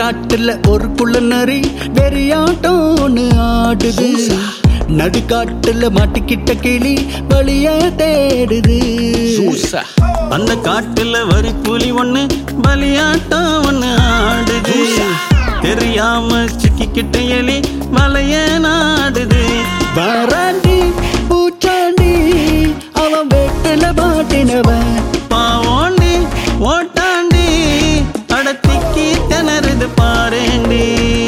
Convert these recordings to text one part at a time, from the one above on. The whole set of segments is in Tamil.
காட்டுல ஒரு குள்ள நரி வெறியாட்டம் ஒண்ணு ஆடுது நடுக்காட்டுல மாட்டிக்கிட்ட கிளி வழிய தேடுது அந்த காட்டுல வரி புலி ஒண்ணு பலியாட்டம் ஒண்ணு ஆடுது தெரியாம சிக்கிக்கிட்ட எலி வலைய நாடுது வாராண்டி பூச்சாண்டி அவன் வெட்டுல மாட்டினவன் பாவோண்டி ஓட்டாண்டி அடத்திக்கி திணறுது பாரேண்டி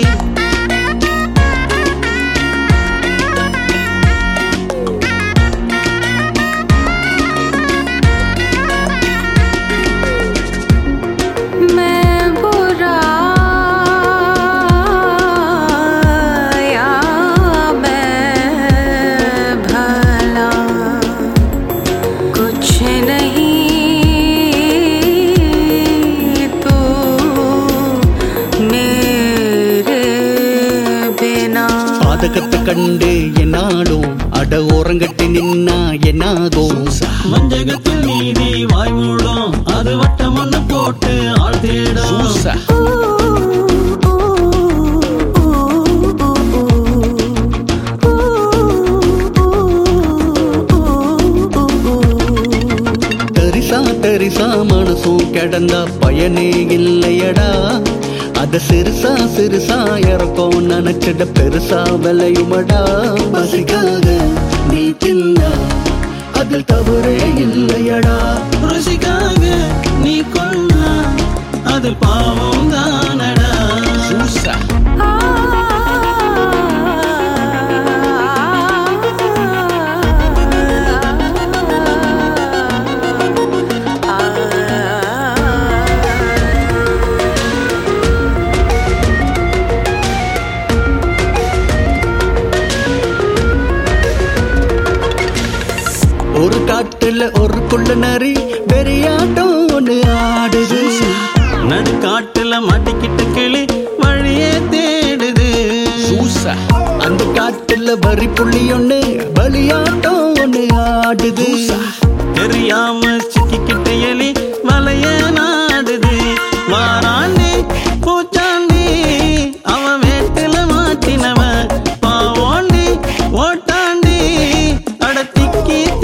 मैं बुरा या मैं भला कुछ नहीं तू मेरे बिना பாதகத்தை கண்டு என்னாலும் அட ஓரங்கட்டி நின்னா என்னாகும் வஞ்சகத்தில் நீதி வாய் மூடும் அது வட்டம் ஒண்ணு போட்டு ஆள் தேடும் தரிசா தரிசா மனசும் கிடந்தா பயனே இல்லையடா அத சிறுசா சிறுசா இறக்கும் நினைச்சிட பெருசா விளையுமடா பசிக்காக நீ தின்னா அதில் தவறே இல்லையடா ருசிக்காக நீ கொண்டா அது பாவம் தானடா ஒரு காட்டுல ஒரு குள்ள நரி வெறியாட்டம் ஒண்ணு ஆடுது நடுக்காட்டுல மாட்டிக்கிட்ட கிளி வழியே தேடுது அந்த காட்டுல வரி புள்ளி ஒண்ணு பலியாட்டம் ஒண்ணு ஆடுது தெரியாம சிக்கிக்கிட்ட எலி வலைய நாடுது வாராண்டி பூச்சாண்டி அவன் வேட்டுல மாட்டினவன் பாவோண்டி ஓட்டாண்டி அடத்திக்கி